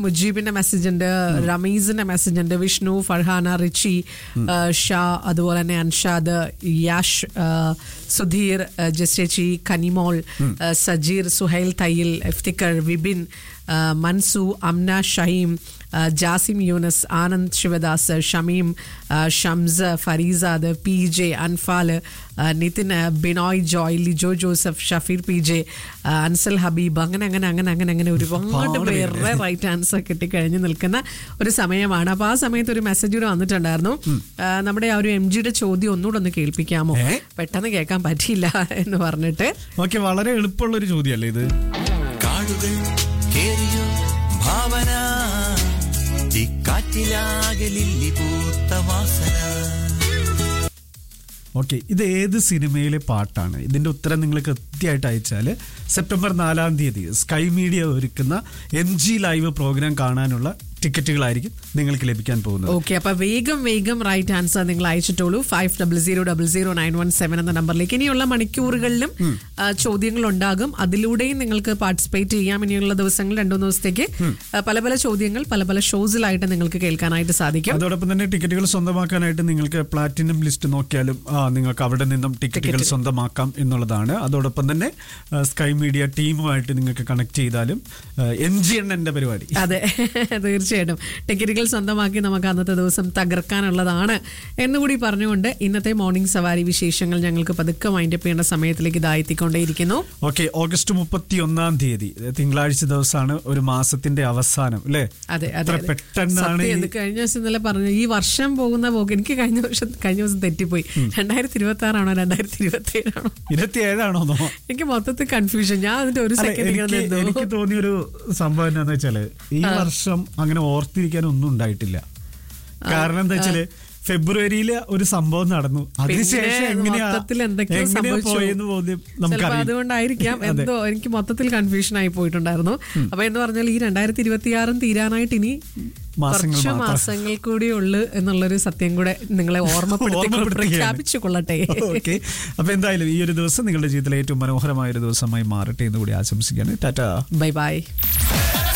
മുജീബിന്റെ message ഉണ്ട് റമീസിന്റെ message ഉണ്ട് Vishnu Farhana Ritchie ആ, ഷാ അതുപോലെ തന്നെ അൻഷാദ് യാഷ് ആ, സുധീർ ആ, ജസ്രേച്ചി കനിമോൾ ആ, സജീർ സുഹൈൽ തയ്യിൽ ഇഫ്തിക്കർ വിപിൻ ആ, മൻസു അംന ഷഹീം ആ, ജാസിം യൂനസ് ആനന്ദ് ശിവദാസ് ഷമീം ആ, ഷംസ് ഫരീസാദ് പി ജെ അൻഫാൽ ആ, നിതിൻ ആ, ബിനോയ് ജോയ് ലിജോ ജോസഫ് ഷഫീർ പി ജെ ആ, അൻസൽ ഹബീബ് അങ്ങനെ അങ്ങനെ അങ്ങനെ അങ്ങനെ അങ്ങനെ ഒരുപാട് പേരുടെ റൈറ്റ് ആൻസർ കിട്ടിക്കഴിഞ്ഞ് നിൽക്കുന്ന ഒരു സമയമാണ് അപ്പൊ ആ സമയത്ത് ഒരു മെസ്സേജ് കൂടെ വന്നിട്ടുണ്ടായിരുന്നു ആ, നമ്മുടെ ആ ഒരു എം ജിയുടെ ചോദ്യം ഒന്നുകൂടെ ഒന്ന് കേൾപ്പിക്കാമോ ഏ? പെട്ടെന്ന് കേൾക്കാൻ പറ്റിയില്ല എന്ന് പറഞ്ഞിട്ട് ഓക്കെ വളരെ എളുപ്പമുള്ള ഒരു ചോദ്യമല്ലേ ഇത് കാടുകൾ കേറിയോ ഭാവന കാറ്റിലാകെ ലില്ലി പൂത്ത വാസന ഓക്കെ ഇത് ഏത് സിനിമയിലെ പാട്ടാണ് ഇതിന്റെ ഉത്തരം നിങ്ങൾ കൃത്യമായിട്ട് അയച്ചാൽ സെപ്റ്റംബർ നാലാം തീയതി സ്കൈ മീഡിയ ഒരുക്കുന്ന എം ജി ലൈവ് പ്രോഗ്രാം കാണാനുള്ള ടിക്കറ്റുകളായിരിക്കും നിങ്ങൾക്ക് ലഭിക്കാൻ പോകുന്നത് ഓക്കെ അപ്പൊ വേഗം വേഗം റൈറ്റ് ആൻസർ നിങ്ങൾ അയച്ചിട്ടുള്ളൂ five double zero double zero nine one seven എന്ന നമ്പറിലേക്ക് ഇനിയുള്ള മണിക്കൂറുകളിലും ആ, ചോദ്യങ്ങൾ ഉണ്ടാകും അതിലൂടെയും നിങ്ങൾക്ക് പാർട്ടിസിപ്പേറ്റ് ചെയ്യാം ഇനിയുള്ള ദിവസങ്ങൾ രണ്ടു മൂന്ന് ദിവസത്തേക്ക് ആ, പല പല ചോദ്യങ്ങൾ പല പല ഷോസിലായിട്ട് നിങ്ങൾക്ക് കേൾക്കാനായിട്ട് സാധിക്കും അതോടൊപ്പം തന്നെ ടിക്കറ്റുകൾ സ്വന്തമാക്കാനായിട്ട് നിങ്ങൾക്ക് പ്ലാറ്റിനം ലിസ്റ്റ് നോക്കിയാലും ആ, നിങ്ങൾക്ക് അവിടെ നിന്നും ടിക്കറ്റുകൾ സ്വന്തമാക്കാം എന്നുള്ളതാണ് അതോടൊപ്പം തന്നെ ആ, സ്കൈ മീഡിയ ടീമുമായിട്ട് നിങ്ങൾക്ക് കണക്ട് ചെയ്താലും എം ജി എണ്ണന്റെ പരിപാടി അതെ തീർച്ചയായിട്ടും ടിക്കറ്റുകൾ സ്വന്തമാക്കി നമുക്ക് അന്നത്തെ ദിവസം തകർക്കാനുള്ളതാണ് എന്നുകൂടി പറഞ്ഞുകൊണ്ട് ഇന്നത്തെ മോർണിംഗ് സവാരി വിശേഷങ്ങൾ ഞങ്ങൾക്ക് പതുക്കെ മൈൻഡപ്പ് ചെയ്യേണ്ട സമയത്തിലേക്ക് ഇതായെത്തിക്കൊണ്ടേയിരിക്കുന്നു ഓക്കെ ഓഗസ്റ്റ് മുപ്പത്തി ഒന്നാം തീയതി തിങ്കളാഴ്ച ദിവസമാണ് ഒരു മാസത്തിന്റെ അവസാനം അല്ലേ അതെ അതെ എത്ര അതെ. പെട്ടെന്നാണ് സത്യം, ഈ- ഇത് കഴിഞ്ഞ ദിവസം ഇന്നലെ പറഞ്ഞു ഈ വർഷം പോകുന്ന പോക്ക് എനിക്ക് കഴിഞ്ഞ വർഷം കഴിഞ്ഞ ദിവസം തെറ്റിപ്പോയി രണ്ടായിരത്തി ഇരുപത്തി ആറാണോ രണ്ടായിരത്തി ഇരുപത്തി ഏഴാണോ ഇരുപത്തിയേഴാണോ നോ? എനിക്ക് മൊത്തത്തിൽ കൺഫ്യൂഷൻ ഞാൻ അതിന്റെ ഒരു അല്ല, സെക്കൻഡ് എനിക്ക് എനിക്ക് തോന്നിയൊരു സംഭവം എന്താന്ന് വെച്ചാല് ഈ വർഷം അങ്ങനെ ഓർത്തിരിക്കാൻ ഒന്നും ഉണ്ടായിട്ടില്ല കാരണം എന്താ വെച്ചാല് ഫെബ്രുവരിയില് ഒരു സംഭവം നടന്നു അതിനുശേഷം എങ്ങനെയാ മൊത്തത്തിൽ എന്തൊക്കെയോ എങ്ങനെയാ സംഭവിച്ചു. പോയെന്ന് പോലും ചിലപ്പോ നമുക്കറിയാം അതുകൊണ്ടായിരിക്കാം എന്തോ എനിക്ക് മൊത്തത്തിൽ കൺഫ്യൂഷൻ ആയി പോയിട്ടുണ്ടായിരുന്നു അപ്പൊ എന്ന് പറഞ്ഞാൽ ഈ രണ്ടായിരത്തി ഇരുപത്തിയാറും തീരാനായിട്ട് ഇനി മാസങ്ങൾ കുറച്ച് മാത്രം. മാസങ്ങൾ കൂടി ഉള്ളു എന്നുള്ളൊരു സത്യം കൂടെ നിങ്ങളെ ഓർമ്മപ്പെടുത്തി ഓർമ്മപ്പെടുത്തുകയാണ്. പ്രഖ്യാപിച്ചു കൊള്ളട്ടെ ഓക്കെ അപ്പൊ എന്തായാലും ഈ ഒരു ദിവസം നിങ്ങളുടെ ജീവിതത്തിലെ ഏറ്റവും മനോഹരമായ ഒരു ദിവസമായി മാറട്ടെ എന്ന് കൂടി ആശംസിക്കുകയാണ് ടാറ്റാ ബൈ ബൈ